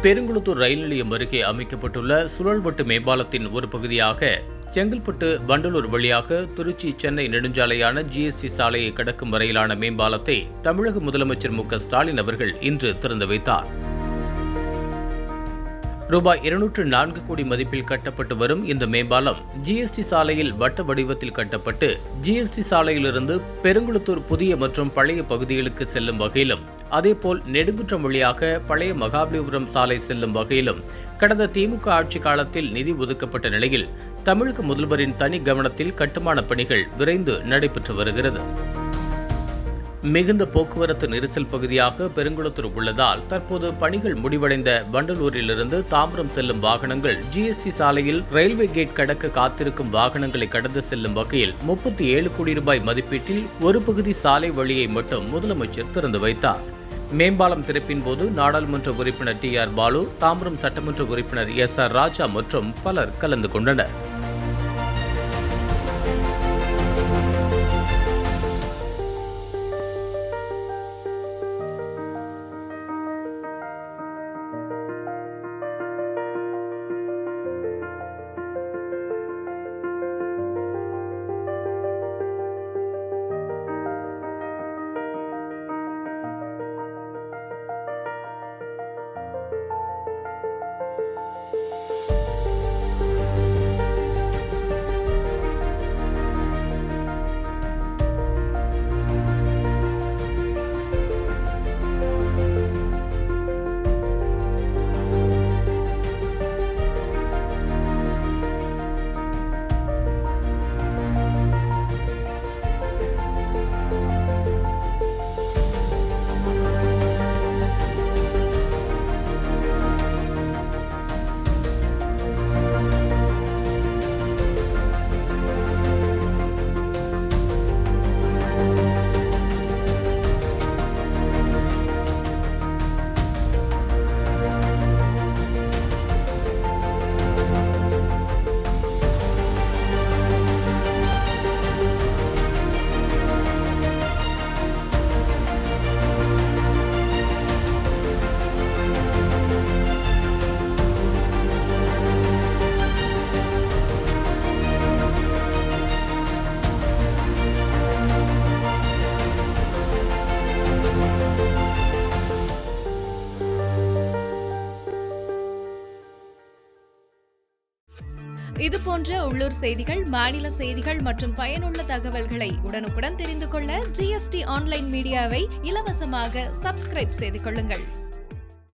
பெருங்குளத்தூர் ரயில் நிலையம் அருகே அமைக்கப்பட்டுள்ள சுழல்வட்டு மேம்பாலத்தின் ஒரு பகுதியாக செங்கல்பட்டு வண்டலூர் வழியாக திருச்சி சென்னை நெடுஞ்சாலையான ஜிஎஸ்டி சாலையை கடக்கும் வரையிலான மேம்பாலத்தை தமிழக முதலமைச்சர் மு க ஸ்டாலின் அவர்கள் இன்று திறந்து வைத்தார் ரூபாய் இருநூற்று நான்கு கோடி மதிப்பில் கட்டப்பட்டு வரும் இந்த மேம்பாலம் ஜிஎஸ்டி சாலையில் வட்ட வடிவத்தில் கட்டப்பட்டு ஜிஎஸ்டி சாலையிலிருந்து பெருங்குளத்தூர் புதிய மற்றும் பழைய பகுதிகளுக்கு செல்லும் வகையிலும் அதேபோல் நெடுங்குற்றம் வழியாக பழைய மகாபலிபுரம் சாலை செல்லும் வகையிலும் கடந்த திமுக ஆட்சி காலத்தில் நிதி ஒதுக்கப்பட்ட நிலையில் தமிழக முதல்வரின் தனி கவனத்தில் கட்டுமான பணிகள் விரைந்து நடைபெற்று வருகிறது மிகுந்த போக்குவரத்து நெரிசல் பகுதியாக பெருங்குளத்தூர் உள்ளதால் தற்போது பணிகள் முடிவடைந்த வண்டலூரிலிருந்து தாம்பரம் செல்லும் வாகனங்கள் ஜிஎஸ்டி சாலையில் ரயில்வே கேட் கடக்க காத்திருக்கும் வாகனங்களை கடந்து செல்லும் வகையில் முப்பத்தி ஏழு கோடி ரூபாய் மதிப்பீட்டில் ஒரு பகுதி சாலை வழியை மட்டும் முதலமைச்சர் திறந்து வைத்தார் மேம்பாலம் திறப்பின் போது நாடாளுமன்ற உறுப்பினர் டி ஆர் பாலு தாம்பரம் சட்டமன்ற உறுப்பினர் எஸ் ஆர் ராஜா மற்றும் பலர் கலந்து கொண்டனர் இது போன்ற உள்ளூர் செய்திகள் மாநில செய்திகள் மற்றும் பயனுள்ள தகவல்களை உடனுக்குடன் தெரிந்து கொள்ள ஜிஎஸ்டி ஆன்லைன் மீடியாவை இலவசமாக சப்ஸ்கிரைப் செய்து கொள்ளுங்கள்